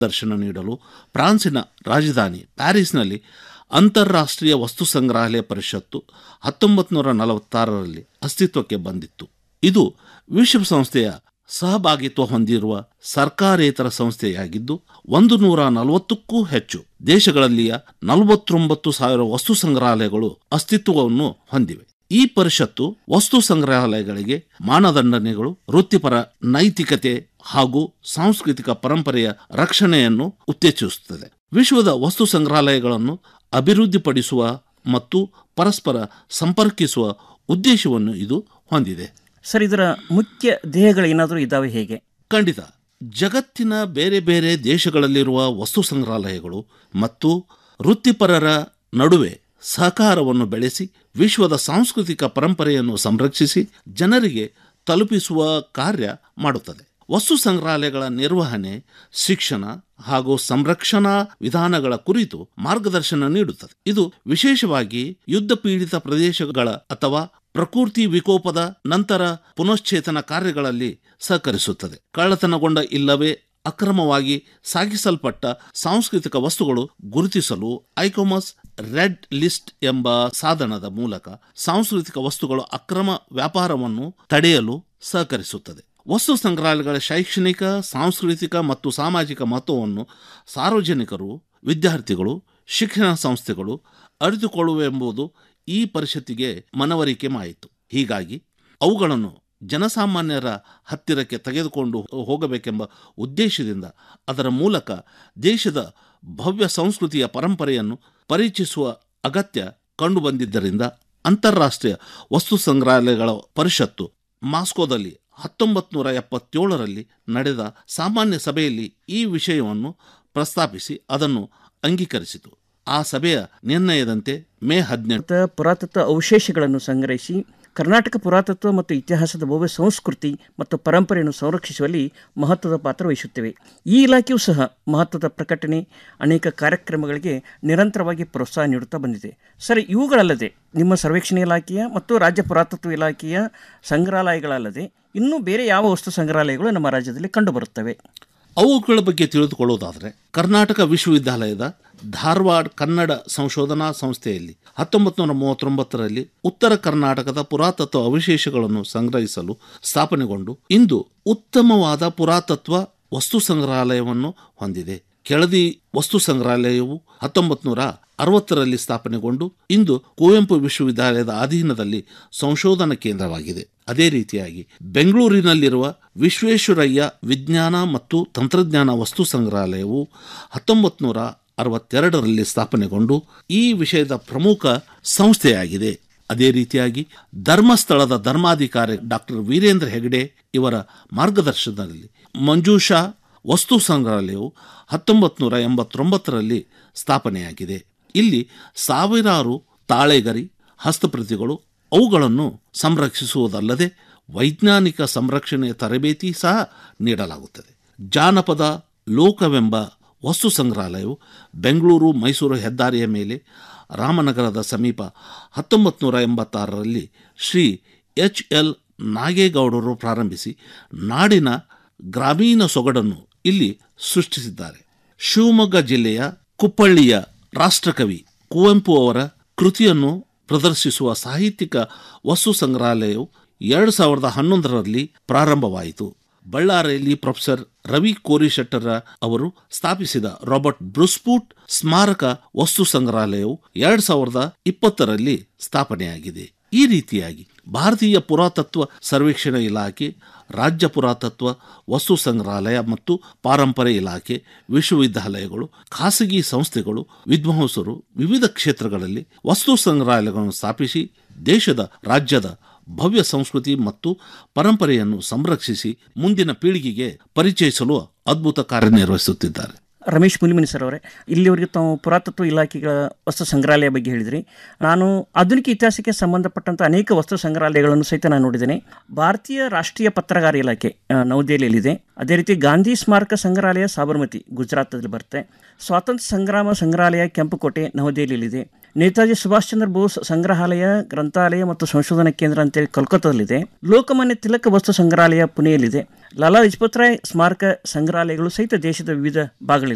ದರ್ಶನ ನೀಡಲು ಫ್ರಾನ್ಸಿನ ರಾಜಧಾನಿ ಪ್ಯಾರಿಸ್ನಲ್ಲಿ ಅಂತಾರಾಷ್ಟ್ರೀಯ ವಸ್ತು ಸಂಗ್ರಹಾಲಯ ಪರಿಷತ್ತು ಹತ್ತೊಂಬತ್ತು ನೂರ ನಲವತ್ತಾರರಲ್ಲಿ ಅಸ್ತಿತ್ವಕ್ಕೆ ಬಂದಿತ್ತು ಇದು ವಿಶ್ವಸಂಸ್ಥೆಯ ಸಹಭಾಗಿತ್ವ ಹೊಂದಿರುವ ಸರ್ಕಾರೇತರ ಸಂಸ್ಥೆಯಾಗಿದ್ದು ಒಂದು ನೂರ ನಲವತ್ತಕ್ಕೂ ಹೆಚ್ಚು ದೇಶಗಳಲ್ಲಿಯ ನಲವತ್ತೊಂಬತ್ತು ಸಾವಿರ ವಸ್ತು ಸಂಗ್ರಹಾಲಯಗಳು ಅಸ್ತಿತ್ವವನ್ನು ಹೊಂದಿವೆ ಈ ಪರಿಷತ್ತು ವಸ್ತು ಸಂಗ್ರಹಾಲಯಗಳಿಗೆ ಮಾನದಂಡನೆಗಳು ವೃತ್ತಿಪರ ನೈತಿಕತೆ ಹಾಗೂ ಸಾಂಸ್ಕೃತಿಕ ಪರಂಪರೆಯ ರಕ್ಷಣೆಯನ್ನು ಉತ್ತೇಜಿಸುತ್ತದೆ ವಿಶ್ವದ ವಸ್ತು ಸಂಗ್ರಹಾಲಯಗಳನ್ನು ಅಭಿವೃದ್ಧಿಪಡಿಸುವ ಮತ್ತು ಪರಸ್ಪರ ಸಂಪರ್ಕಿಸುವ ಉದ್ದೇಶವನ್ನು ಇದು ಹೊಂದಿದೆ ಸರ್ ಇದರ ಮುಖ್ಯ ಧ್ಯೇಯಗಳೇನಾದರೂ ಇದ್ದಾವೆ ಹೇಗೆ ಖಂಡಿತ ಜಗತ್ತಿನ ಬೇರೆ ಬೇರೆ ದೇಶಗಳಲ್ಲಿರುವ ವಸ್ತು ಸಂಗ್ರಹಾಲಯಗಳು ಮತ್ತು ವೃತ್ತಿಪರರ ನಡುವೆ ಸಹಕಾರವನ್ನು ಬೆಳೆಸಿ ವಿಶ್ವದ ಸಾಂಸ್ಕೃತಿಕ ಪರಂಪರೆಯನ್ನು ಸಂರಕ್ಷಿಸಿ ಜನರಿಗೆ ತಲುಪಿಸುವ ಕಾರ್ಯ ಮಾಡುತ್ತದೆ ವಸ್ತು ಸಂಗ್ರಹಾಲಯಗಳ ನಿರ್ವಹಣೆ ಶಿಕ್ಷಣ ಹಾಗೂ ಸಂರಕ್ಷಣಾ ವಿಧಾನಗಳ ಕುರಿತು ಮಾರ್ಗದರ್ಶನ ನೀಡುತ್ತದೆ ಇದು ವಿಶೇಷವಾಗಿ ಯುದ್ಧ ಪೀಡಿತ ಪ್ರದೇಶಗಳ ಅಥವಾ ಪ್ರಕೃತಿ ವಿಕೋಪದ ನಂತರ ಪುನಶ್ಚೇತನ ಕಾರ್ಯಗಳಲ್ಲಿ ಸಹಕರಿಸುತ್ತದೆ ಕಳ್ಳತನಗೊಂಡ ಇಲ್ಲವೇ ಅಕ್ರಮವಾಗಿ ಸಾಗಿಸಲ್ಪಟ್ಟ ಸಾಂಸ್ಕೃತಿಕ ವಸ್ತುಗಳು ಗುರುತಿಸಲು ಐಕೋಮಸ್ ರೆಡ್ ಲಿಸ್ಟ್ ಎಂಬ ಸಾಧನದ ಮೂಲಕ ಸಾಂಸ್ಕೃತಿಕ ವಸ್ತುಗಳ ಅಕ್ರಮ ವ್ಯಾಪಾರವನ್ನು ತಡೆಯಲು ಸಹಕರಿಸುತ್ತದೆ ವಸ್ತು ಸಂಗ್ರಹಾಲಯಗಳ ಶೈಕ್ಷಣಿಕ ಸಾಂಸ್ಕೃತಿಕ ಮತ್ತು ಸಾಮಾಜಿಕ ಮಹತ್ವವನ್ನು ಸಾರ್ವಜನಿಕರು ವಿದ್ಯಾರ್ಥಿಗಳು ಶಿಕ್ಷಣ ಸಂಸ್ಥೆಗಳು ಅರಿತುಕೊಳ್ಳುವೆಂಬುದು ಈ ಪರಿಷತ್ತಿಗೆ ಮನವರಿಕೆ ಮಾಯಿತು ಹೀಗಾಗಿ ಅವುಗಳನ್ನು ಜನಸಾಮಾನ್ಯರ ಹತ್ತಿರಕ್ಕೆ ತೆಗೆದುಕೊಂಡು ಹೋಗಬೇಕೆಂಬ ಉದ್ದೇಶದಿಂದ ಅದರ ಮೂಲಕ ದೇಶದ ಭವ್ಯ ಸಂಸ್ಕೃತಿಯ ಪರಂಪರೆಯನ್ನು ಪರಿಚಯಿಸುವ ಅಗತ್ಯ ಕಂಡುಬಂದಿದ್ದರಿಂದ ಅಂತಾರಾಷ್ಟ್ರೀಯ ವಸ್ತು ಸಂಗ್ರಹಾಲಯಗಳ ಪರಿಷತ್ತು ಮಾಸ್ಕೋದಲ್ಲಿ ಹತ್ತೊಂಬತ್ತು ನೂರ ಎಪ್ಪತ್ತೇಳರಲ್ಲಿ ನಡೆದ ಸಾಮಾನ್ಯ ಸಭೆಯಲ್ಲಿ ಈ ವಿಷಯವನ್ನು ಪ್ರಸ್ತಾಪಿಸಿ ಅದನ್ನು ಅಂಗೀಕರಿಸಿತು ಆ ಸಭೆಯ ನಿರ್ಣಯದಂತೆ ಮೇ ಹದಿನೆಂಟು ಭಾರತ ಪುರಾತತ್ವ ಅವಶೇಷಗಳನ್ನು ಸಂಗ್ರಹಿಸಿ ಕರ್ನಾಟಕ ಪುರಾತತ್ವ ಮತ್ತು ಇತಿಹಾಸದ ಭವ್ಯ ಸಂಸ್ಕೃತಿ ಮತ್ತು ಪರಂಪರೆಯನ್ನು ಸಂರಕ್ಷಿಸುವಲ್ಲಿ ಮಹತ್ವದ ಪಾತ್ರ ವಹಿಸುತ್ತವೆ ಈ ಇಲಾಖೆಯು ಸಹ ಮಹತ್ವದ ಪ್ರಕಟಣೆ ಅನೇಕ ಕಾರ್ಯಕ್ರಮಗಳಿಗೆ ನಿರಂತರವಾಗಿ ಪ್ರೋತ್ಸಾಹ ನೀಡುತ್ತಾ ಬಂದಿದೆ ಸರ್ ಇವುಗಳಲ್ಲದೆ ನಿಮ್ಮ ಸರ್ವೇಕ್ಷಣೆ ಇಲಾಖೆಯ ಮತ್ತು ರಾಜ್ಯ ಪುರಾತತ್ವ ಇಲಾಖೆಯ ಸಂಗ್ರಹಾಲಯಗಳಲ್ಲದೆ ಇನ್ನೂ ಬೇರೆ ಯಾವ ವಸ್ತು ಸಂಗ್ರಹಾಲಯಗಳು ನಮ್ಮ ರಾಜ್ಯದಲ್ಲಿ ಕಂಡುಬರುತ್ತವೆ ಅವುಗಳ ಬಗ್ಗೆ ತಿಳಿದುಕೊಳ್ಳುವುದಾದರೆ ಕರ್ನಾಟಕ ವಿಶ್ವವಿದ್ಯಾಲಯದ ಧಾರವಾಡ ಕನ್ನಡ ಸಂಶೋಧನಾ ಸಂಸ್ಥೆಯಲ್ಲಿ ಹತ್ತೊಂಬತ್ತು ನೂರ ಮೂವತ್ತೊಂಬತ್ತರಲ್ಲಿ ಉತ್ತರ ಕರ್ನಾಟಕದ ಪುರಾತತ್ವ ಅವಶೇಷಗಳನ್ನು ಸಂಗ್ರಹಿಸಲು ಸ್ಥಾಪನೆಗೊಂಡು ಇಂದು ಉತ್ತಮವಾದ ಪುರಾತತ್ವ ವಸ್ತು ಸಂಗ್ರಹಾಲಯವನ್ನು ಹೊಂದಿದೆ ಕೆಳದಿ ವಸ್ತು ಸಂಗ್ರಹಾಲಯವು ಹತ್ತೊಂಬತ್ತು ನೂರ ಅರವತ್ತರಲ್ಲಿ ಸ್ಥಾಪನೆಗೊಂಡು ಇಂದು ಕುವೆಂಪು ವಿಶ್ವವಿದ್ಯಾಲಯದ ಅಧೀನದಲ್ಲಿ ಸಂಶೋಧನಾ ಕೇಂದ್ರವಾಗಿದೆ ಅದೇ ರೀತಿಯಾಗಿ ಬೆಂಗಳೂರಿನಲ್ಲಿರುವ ವಿಶ್ವೇಶ್ವರಯ್ಯ ವಿಜ್ಞಾನ ಮತ್ತು ತಂತ್ರಜ್ಞಾನ ವಸ್ತು ಸಂಗ್ರಹಾಲಯವು ಹತ್ತೊಂಬತ್ತು ನೂರ ಅರವತ್ತೆರಡರಲ್ಲಿ ಸ್ಥಾಪನೆಗೊಂಡು ಈ ವಿಷಯದ ಪ್ರಮುಖ ಸಂಸ್ಥೆಯಾಗಿದೆ ಅದೇ ರೀತಿಯಾಗಿ ಧರ್ಮಸ್ಥಳದ ಧರ್ಮಾಧಿಕಾರಿ ಡಾಕ್ಟರ್ ವೀರೇಂದ್ರ ಹೆಗಡೆ ಇವರ ಮಾರ್ಗದರ್ಶನದಲ್ಲಿ ಮಂಜೂಷಾ ವಸ್ತು ಸಂಗ್ರಹಾಲಯವು ಹತ್ತೊಂಬತ್ತು ನೂರ ಎಂಬತ್ತೊಂಬತ್ತರಲ್ಲಿ ಸ್ಥಾಪನೆಯಾಗಿದೆ ಇಲ್ಲಿ ಸಾವಿರಾರು ತಾಳೆಗರಿ ಹಸ್ತಪ್ರತಿಗಳು ಅವುಗಳನ್ನು ಸಂರಕ್ಷಿಸುವುದಲ್ಲದೆ ವೈಜ್ಞಾನಿಕ ಸಂರಕ್ಷಣೆಯ ತರಬೇತಿ ಸಹ ನೀಡಲಾಗುತ್ತದೆ ಜಾನಪದ ಲೋಕವೆಂಬ ವಸ್ತು ಸಂಗ್ರಹಾಲಯವು ಬೆಂಗಳೂರು ಮೈಸೂರು ಹೆದ್ದಾರಿಯ ಮೇಲೆ ರಾಮನಗರದ ಸಮೀಪ ಹತ್ತೊಂಬತ್ತು ನೂರ ಎಂಬತ್ತಾರರಲ್ಲಿ ಶ್ರೀ ಎಚ್ ಎಲ್ ನಾಗೇಗೌಡರು ಪ್ರಾರಂಭಿಸಿ ನಾಡಿನ ಗ್ರಾಮೀಣ ಸೊಗಡನ್ನು ಇಲ್ಲಿ ಸೃಷ್ಟಿಸಿದ್ದಾರೆ ಶಿವಮೊಗ್ಗ ಜಿಲ್ಲೆಯ ಕುಪ್ಪಳ್ಳಿಯ ರಾಷ್ಟ್ರಕವಿ ಕುವೆಂಪು ಅವರ ಕೃತಿಯನ್ನು ಪ್ರದರ್ಶಿಸುವ ಸಾಹಿತ್ಯಿಕ ವಸ್ತು ಸಂಗ್ರಹಾಲಯವು ಎರಡು ಸಾವಿರದ ಹನ್ನೊಂದರಲ್ಲಿ ಪ್ರಾರಂಭವಾಯಿತು ಬಳ್ಳಾರಿಯಲ್ಲಿ ಪ್ರೊಫೆಸರ್ ರವಿ ಕೋರಿಶೆಟ್ಟರ ಅವರು ಸ್ಥಾಪಿಸಿದ ರಾಬರ್ಟ್ ಬ್ರುಸ್ಪೂಟ್ ಸ್ಮಾರಕ ವಸ್ತು ಸಂಗ್ರಹಾಲಯವು ಎರಡು ಸಾವಿರದ ಇಪ್ಪತ್ತರಲ್ಲಿ ಸ್ಥಾಪನೆಯಾಗಿದೆ ಈ ರೀತಿಯಾಗಿ ಭಾರತೀಯ ಪುರಾತತ್ವ ಸರ್ವೇಕ್ಷಣಾ ಇಲಾಖೆ ರಾಜ್ಯ ಪುರಾತತ್ವ ವಸ್ತು ಸಂಗ್ರಹಾಲಯ ಮತ್ತು ಪಾರಂಪರೆ ಇಲಾಖೆ ವಿಶ್ವವಿದ್ಯಾಲಯಗಳು ಖಾಸಗಿ ಸಂಸ್ಥೆಗಳು ವಿದ್ವಾಂಸರು ವಿವಿಧ ಕ್ಷೇತ್ರಗಳಲ್ಲಿ ವಸ್ತು ಸಂಗ್ರಹಾಲಯಗಳನ್ನು ಸ್ಥಾಪಿಸಿ ದೇಶದ ರಾಜ್ಯದ ಭವ್ಯ ಸಂಸ್ಕೃತಿ ಮತ್ತು ಪರಂಪರೆಯನ್ನು ಸಂರಕ್ಷಿಸಿ ಮುಂದಿನ ಪೀಳಿಗೆಗೆ ಪರಿಚಯಿಸಲು ಅದ್ಭುತ ಕಾರ್ಯನಿರ್ವಹಿಸುತ್ತಿದ್ದಾರೆ ರಮೇಶ್ ಮುನಿಮನಿ ಸರ್ ಅವರೇ ಇಲ್ಲಿವರೆಗೆ ತಾವು ಪುರಾತತ್ವ ಇಲಾಖೆಗಳ ವಸ್ತು ಸಂಗ್ರಹಾಲಯ ಬಗ್ಗೆ ಹೇಳಿದ್ರಿ ನಾನು ಆಧುನಿಕ ಇತಿಹಾಸಕ್ಕೆ ಸಂಬಂಧಪಟ್ಟಂಥ ಅನೇಕ ವಸ್ತು ಸಂಗ್ರಹಾಲಯಗಳನ್ನು ಸಹಿತ ನಾನು ನೋಡಿದ್ದೇನೆ ಭಾರತೀಯ ರಾಷ್ಟ್ರೀಯ ಪತ್ರಗಾರ ಇಲಾಖೆ ಆ, ನವದೆಹಲಿಯಲ್ಲಿದೆ ಅದೇ ರೀತಿ ಗಾಂಧಿ ಸ್ಮಾರಕ ಸಂಗ್ರಹಾಲಯ ಸಾಬರಮತಿ ಗುಜರಾತಲ್ಲಿ ಬರುತ್ತೆ ಸ್ವಾತಂತ್ರ್ಯ ಸಂಗ್ರಾಮ ಸಂಗ್ರಹಾಲಯ ಕೆಂಪುಕೋಟೆ ನವದೆಹಲಿಯಲ್ಲಿದೆ ನೇತಾಜಿ ಸುಭಾಷ್ ಚಂದ್ರ ಬೋಸ್ ಸಂಗ್ರಹಾಲಯ ಗ್ರಂಥಾಲಯ ಮತ್ತು ಸಂಶೋಧನಾ ಕೇಂದ್ರ ಅಂತೇಳಿ ಕೋಲ್ಕತ್ತಾದಲ್ಲಿದೆ ಲೋಕಮಾನ್ಯ ತಿಲಕ ವಸ್ತು ಸಂಗ್ರಹಾಲಯ ಪುಣೆಯಲ್ಲಿದೆ ಲಾಲಾ ಲಜಪತ್ ರಾಯ್ ಸ್ಮಾರಕ ಸಂಗ್ರಹಾಲಯಗಳು ಸಹಿತ ದೇಶದ ವಿವಿಧ ಭಾಗಗಳಿವೆ